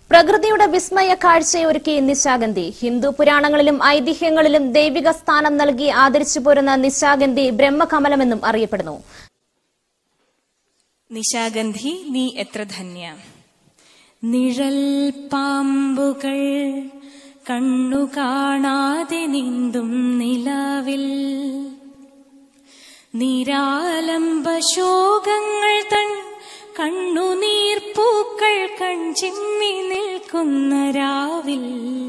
പ്രകൃതിയുടെ വിസ്മയ കാഴ്ചയൊരുക്കി നിശാഗന്ധി ഹിന്ദു പുരാണങ്ങളിലും ഐതിഹ്യങ്ങളിലും ദൈവിക സ്ഥാനം നൽകി ആദരിച്ചു പോരുന്ന നിശാഗന്ധി ബ്രഹ്മകമലമെന്നും അറിയപ്പെടുന്നു നിശാഗന്ധി നീ എത്ര ധന്യ നിഴൽ പാമ്പുകൾ കണ്ണു കാണാതെ നീന്തും നിലാവിൽ നിരാലംബ ശോകങ്ങൾ തൻ കണ്ണുനീർപ്പൂക്കൾ കൺചിമ്മി നിൽക്കുന്ന രാവിൽ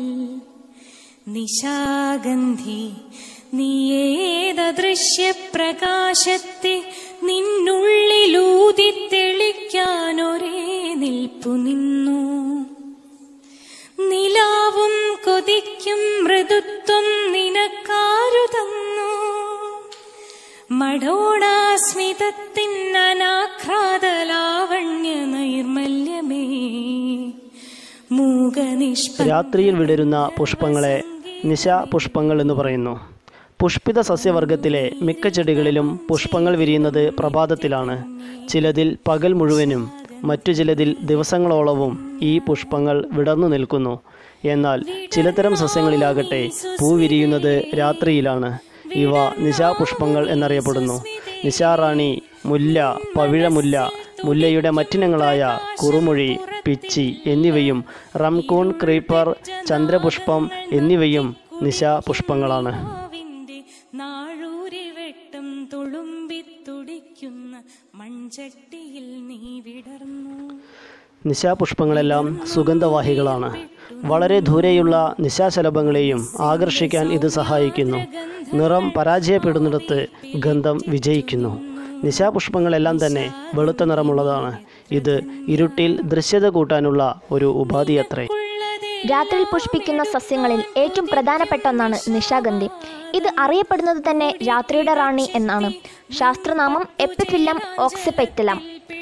നിശാഗന്ധി നീയേതദൃശ്യപ്രകാശത്തെ നിന്നുള്ളിലൂതി തെളിക്കാനൊരേ നിൽപ്പു നിന്നു നിലാവും കൊതിക്കും മൃദുത്വം നിനക്കാരു തന്നു മടോണാസ്മിതത്തിൻ അനാഘ്രാത ലാവണ്യ നൈർമല്യമേ മൂകനിഷ്പ രാത്രിയിൽ വിടരുന്ന പുഷ്പങ്ങളെ നിശാ പുഷ്പങ്ങൾ എന്ന് പറയുന്നു പുഷ്പിത സസ്യവർഗത്തിലെ മിക്ക ചെടികളിലും പുഷ്പങ്ങൾ വിരിയുന്നത് പ്രഭാതത്തിലാണ് ചിലതിൽ പകൽ മുഴുവനും മറ്റു ചിലതിൽ ദിവസങ്ങളോളവും ഈ പുഷ്പങ്ങൾ വിടർന്നു നിൽക്കുന്നു എന്നാൽ ചിലതരം സസ്യങ്ങളിലാകട്ടെ പൂ വിരിയുന്നത് രാത്രിയിലാണ് ഇവ നിശാപുഷ്പങ്ങൾ എന്നറിയപ്പെടുന്നു നിശാറാണി മുല്ല പവിഴമുല്ല മുല്ലയുടെ മറ്റിനങ്ങളായ കുറുമൊഴി പിച്ചി എന്നിവയും റംകൂൺ ക്രീപ്പർ ചന്ദ്രപുഷ്പം എന്നിവയും നിശാപുഷ്പങ്ങളാണ് ിന്റെ നാഴൂരി വെട്ടം തുളുമ്പി തുടിക്കുന്ന മൺചട്ടിയിൽ നീ വിടർന്നു നിശാപുഷ്പങ്ങളെല്ലാം സുഗന്ധവാഹികളാണ് വളരെ ദൂരെയുള്ള നിശാശലഭങ്ങളെയും ആകർഷിക്കാൻ ഇത് സഹായിക്കുന്നു നിറം പരാജയപ്പെടുന്നിടത്ത് ഗന്ധം വിജയിക്കുന്നു നിശാപുഷ്പങ്ങളെല്ലാം തന്നെ വെളുത്ത നിറമുള്ളതാണ് ഇത് ഇരുട്ടിൽ ദൃശ്യത കൂട്ടാനുള്ള ഒരു ഉപാധിയത്രേ രാത്രിയിൽ പുഷ്പിക്കുന്ന സസ്യങ്ങളിൽ ഏറ്റവും പ്രധാനപ്പെട്ട ഒന്നാണ് നിശാഗന്ധി ഇത് അറിയപ്പെടുന്നത് തന്നെ രാത്രിയുടെ റാണി എന്നാണ് ശാസ്ത്രനാമം എപ്പിഫില്ലം ഓക്സിപെറ്റലം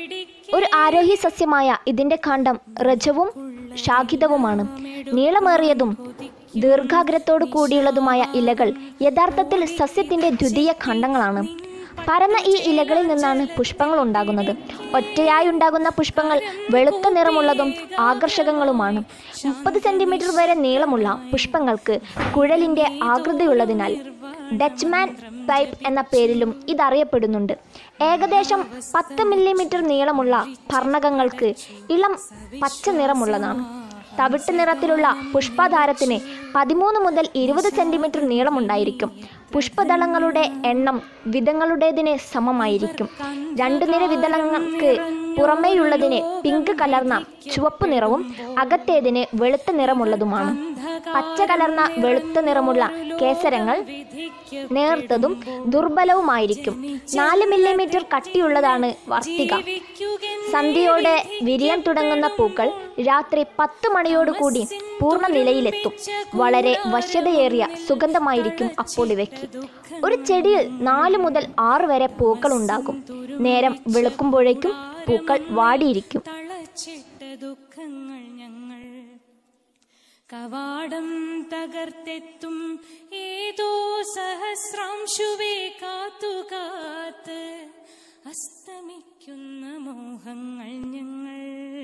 ഒരു ആരോഹി സസ്യമായ ഇതിന്റെ കാണ്ഡം രജവും ശാഖിതവുമാണ് നീളമേറിയതും ദീർഘാഗ്രത്തോടു കൂടിയുള്ളതുമായ ഇലകൾ യഥാർത്ഥത്തിൽ സസ്യത്തിന്റെ ദ്വിതീയ ഖണ്ഡങ്ങളാണ് പരന്ന ഈ ഇലകളിൽ നിന്നാണ് പുഷ്പങ്ങൾ ഉണ്ടാകുന്നത് ഒറ്റയായി ഉണ്ടാകുന്ന പുഷ്പങ്ങൾ വെളുത്ത നിറമുള്ളതും ആകർഷകങ്ങളുമാണ് മുപ്പത് സെന്റിമീറ്റർ വരെ നീളമുള്ള പുഷ്പങ്ങൾക്ക് കുഴലിന്റെ ആകൃതിയുള്ളതിനാൽ ഡച്ച്മാൻ പൈപ്പ് എന്ന പേരിലും ഇതറിയപ്പെടുന്നുണ്ട് ഏകദേശം പത്ത് മില്ലിമീറ്റർ നീളമുള്ള പർണകങ്ങൾക്ക് ഇളം പച്ച നിറമുള്ളതാണ് തവിട്ട് നിറത്തിലുള്ള പുഷ്പധാരത്തിന് പതിമൂന്ന് മുതൽ ഇരുപത് സെന്റിമീറ്റർ നീളമുണ്ടായിരിക്കും പുഷ്പദളങ്ങളുടെ എണ്ണം വിധങ്ങളുടേതിന് സമമായിരിക്കും രണ്ടു നിര വിതളങ്ങൾക്ക് പുറമേയുള്ളതിന് പിങ്ക് കലർന്ന ചുവപ്പ് നിറവും അകത്തേതിന് വെളുത്ത നിറമുള്ളതുമാണ് പച്ച കലർന്ന വെളുത്ത നിറമുള്ള കേസരങ്ങൾ നേർത്തതും ദുർബലവുമായിരിക്കും നാല് മില്ലിമീറ്റർ കട്ടിയുള്ളതാണ് വർത്തിക സന്ധ്യയോടെ വിരിയാൻ തുടങ്ങുന്ന പൂക്കൾ രാത്രി പത്ത് മണിയോടുകൂടി പൂർണ്ണ നിലയിലെത്തും വളരെ വശ്യതയേറിയ സുഗന്ധമായിരിക്കും അപ്പോൾ ഇവയ്ക്ക് ഒരു ചെടിയിൽ നാല് മുതൽ ആറ് വരെ പൂക്കൾ ഉണ്ടാകും നേരം വെളുക്കുമ്പോഴേക്കും പൂക്കൾ വാടിയിരിക്കും തളച്ചിട്ട ദുഃഖങ്ങൾ ഞങ്ങൾ കവാടം തകർത്തെത്തും ഏതോ സഹസ്രാംശുവേ കാത്തു കാത്ത് അസ്തമിക്കുന്ന മോഹങ്ങൾ ഞങ്ങൾ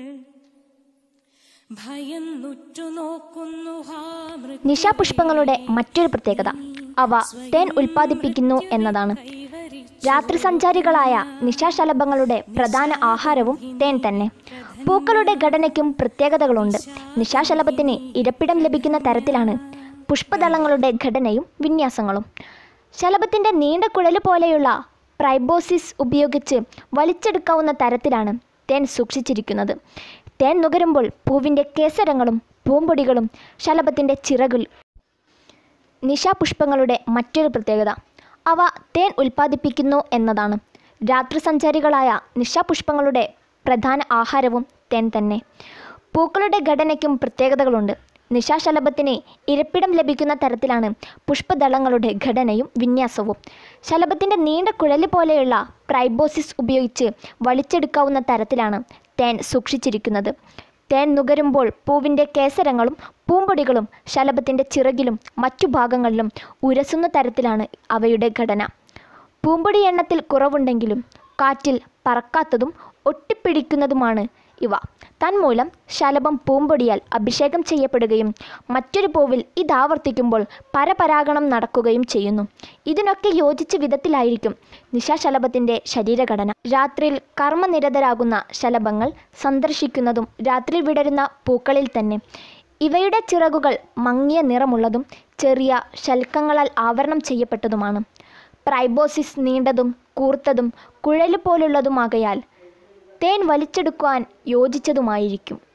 ഭയന്നുറ്റു നോക്കുന്നു ഹാ മൃ നിശാപുഷ്പങ്ങളുടെ മറ്റൊരു പ്രത്യേകത അവ തേൻ ഉൽപ്പാദിപ്പിക്കുന്നു എന്നതാണ് രാത്രി സഞ്ചാരികളായ നിശാശലഭങ്ങളുടെ പ്രധാന ആഹാരവും തേൻ തന്നെ പൂക്കളുടെ ഘടനയ്ക്കും പ്രത്യേകതകളുണ്ട് നിശാശലഭത്തിന് ഇരപ്പിടം ലഭിക്കുന്ന തരത്തിലാണ് പുഷ്പദളങ്ങളുടെ ഘടനയും വിന്യാസങ്ങളും ശലഭത്തിന്റെ നീണ്ട കുഴല് പോലെയുള്ള പ്രൈബോസിസ് ഉപയോഗിച്ച് വലിച്ചെടുക്കാവുന്ന തരത്തിലാണ് തേൻ സൂക്ഷിച്ചിരിക്കുന്നത് തേൻ നുകരുമ്പോൾ പൂവിൻ്റെ കേസരങ്ങളും പൂമ്പൊടികളും ശലഭത്തിന്റെ ചിറകിൽ നിശാപുഷ്പങ്ങളുടെ മറ്റൊരു പ്രത്യേകത അവ തേൻ ഉൽപ്പാദിപ്പിക്കുന്നു എന്നതാണ് രാത്രി സഞ്ചാരികളായ നിശാപുഷ്പങ്ങളുടെ പ്രധാന ആഹാരവും തേൻ തന്നെ പൂക്കളുടെ ഘടനയ്ക്കും പ്രത്യേകതകളുണ്ട് നിശാശലഭത്തിന് ഇരപ്പിടം ലഭിക്കുന്ന തരത്തിലാണ് പുഷ്പദളങ്ങളുടെ ഘടനയും വിന്യാസവും ശലഭത്തിൻ്റെ നീണ്ട കുഴല് പോലെയുള്ള പ്രൈബോസിസ് ഉപയോഗിച്ച് വലിച്ചെടുക്കാവുന്ന തരത്തിലാണ് തേൻ സൂക്ഷിച്ചിരിക്കുന്നത് തേൻ നുകരുമ്പോൾ പൂവിൻ്റെ കേസരങ്ങളും പൂമ്പൊടികളും ശലഭത്തിൻ്റെ ചിറകിലും മറ്റു ഭാഗങ്ങളിലും ഉരസുന്ന തരത്തിലാണ് അവയുടെ ഘടന പൂമ്പൊടി എണ്ണത്തിൽ കുറവുണ്ടെങ്കിലും കാറ്റിൽ പറക്കാത്തതും ഒട്ടിപ്പിടിക്കുന്നതുമാണ് ഇവ തന്മൂലം ശലഭം പൂമ്പൊടിയാൽ അഭിഷേകം ചെയ്യപ്പെടുകയും മറ്റൊരു പൂവിൽ ഇതാവർത്തിക്കുമ്പോൾ പരപരാഗണം നടക്കുകയും ചെയ്യുന്നു ഇതിനൊക്കെ യോജിച്ച വിധത്തിലായിരിക്കും നിശാശലഭത്തിൻ്റെ ശരീരഘടന രാത്രിയിൽ കർമ്മനിരതരാകുന്ന ശലഭങ്ങൾ സന്ദർശിക്കുന്നതും രാത്രിയിൽ വിടരുന്ന പൂക്കളിൽ തന്നെ ഇവയുടെ ചിറകുകൾ മങ്ങിയ നിറമുള്ളതും ചെറിയ ശൽക്കങ്ങളാൽ ആവരണം ചെയ്യപ്പെട്ടതുമാണ് പ്രൈബോസിസ് നീണ്ടതും കൂർത്തതും കുഴല് പോലുള്ളതുമാകയാൽ തേൻ വലിച്ചെടുക്കുവാൻ യോജിച്ചതുമായിരിക്കും